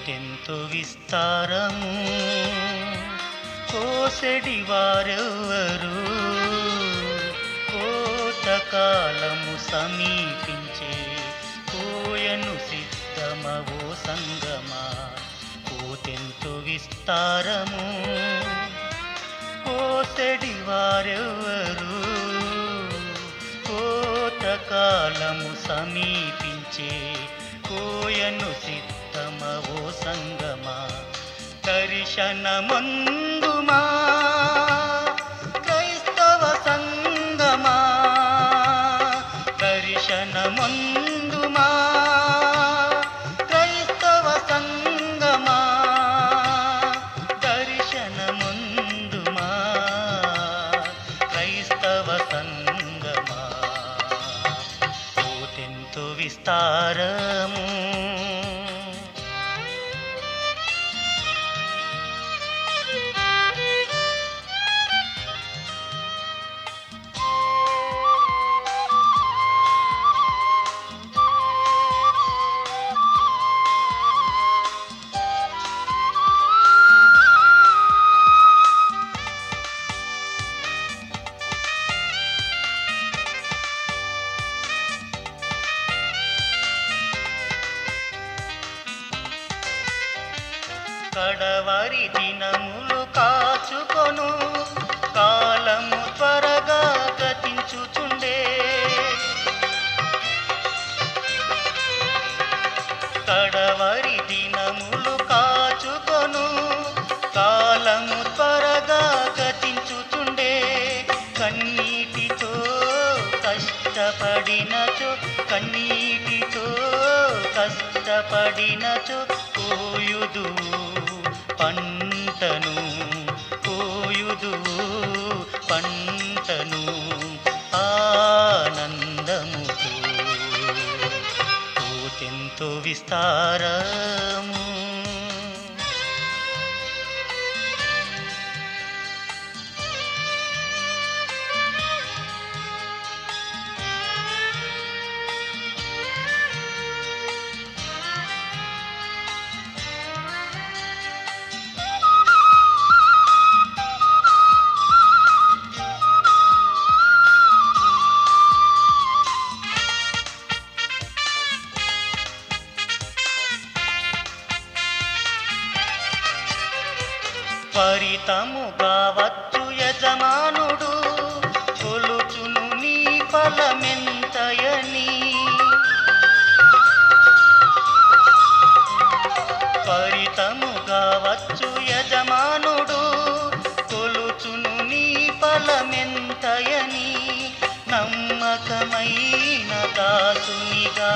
కోటెంతో విస్తారము కోసెడి వారెవరు కోతకాలము సమీపించే కోయను సిద్ధమవో సంగమా కోటెంతో విస్తారము కోసెడి వారెవరు కోతకాలము సమీపించే కోయను సిద్ధమవో సంగమా దర్శనమందుమా క్రైస్తవ సంగమా దర్శనమందుమా క్రైస్తవ సంగమా దర్శనమందుమా క్రైస్తవ సంగమా కోటెంతో విస్తారము కడవరి దినములు కాచుకొను కాలము త్వరగా గతించుచుండే కడవరి దినములు కాచుకొను కాలము త్వరగా గతించుచుండే కన్నీటితో కష్టపడినచో కన్నీటితో కష్టపడినచో కోయుదు పంటను కోయుదు పంటను ఆనందముతో కోతెంతో విస్తారము త్వరితముగా వచ్చు యజమానుడు కొలుచును నీ ఫలమెంతయని త్వరితముగా వచ్చు యజమానుడు కొలుచును నీ ఫలమెంతయని నమ్మకమైన దాసునిగా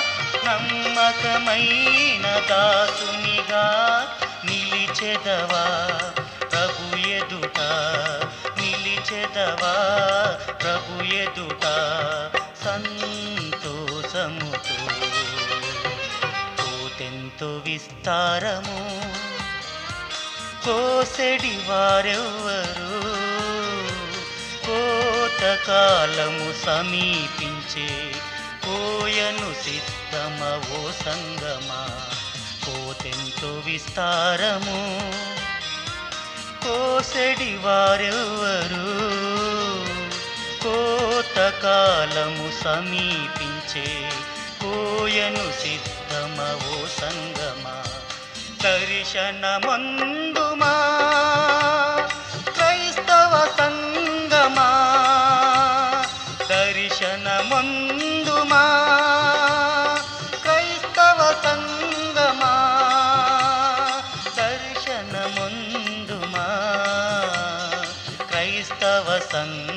నమ్మకమైన దాసునిగా నిలిచెదవా ప్రభు ఎదుట నిలిచెదవా ప్రభు ఎదుట సంతోషముతో కోతెంతో విస్తారము కోసెడి వారెవ్వరు కోతకాలము సమీపించే కోయను సిద్ధమవో సంగమా కోతెంతో విస్తారము కోసెడి వారెవ్వరు కోతకాలము సమీపించే కోయను సిద్ధమవో సంగమా దర్శనమందుమా క్రైస్తవ సంగమా దర్శనమందుమా క్రైస్తవ సంగమా దర్శనమందుమా క్రైస్తవ సంగమా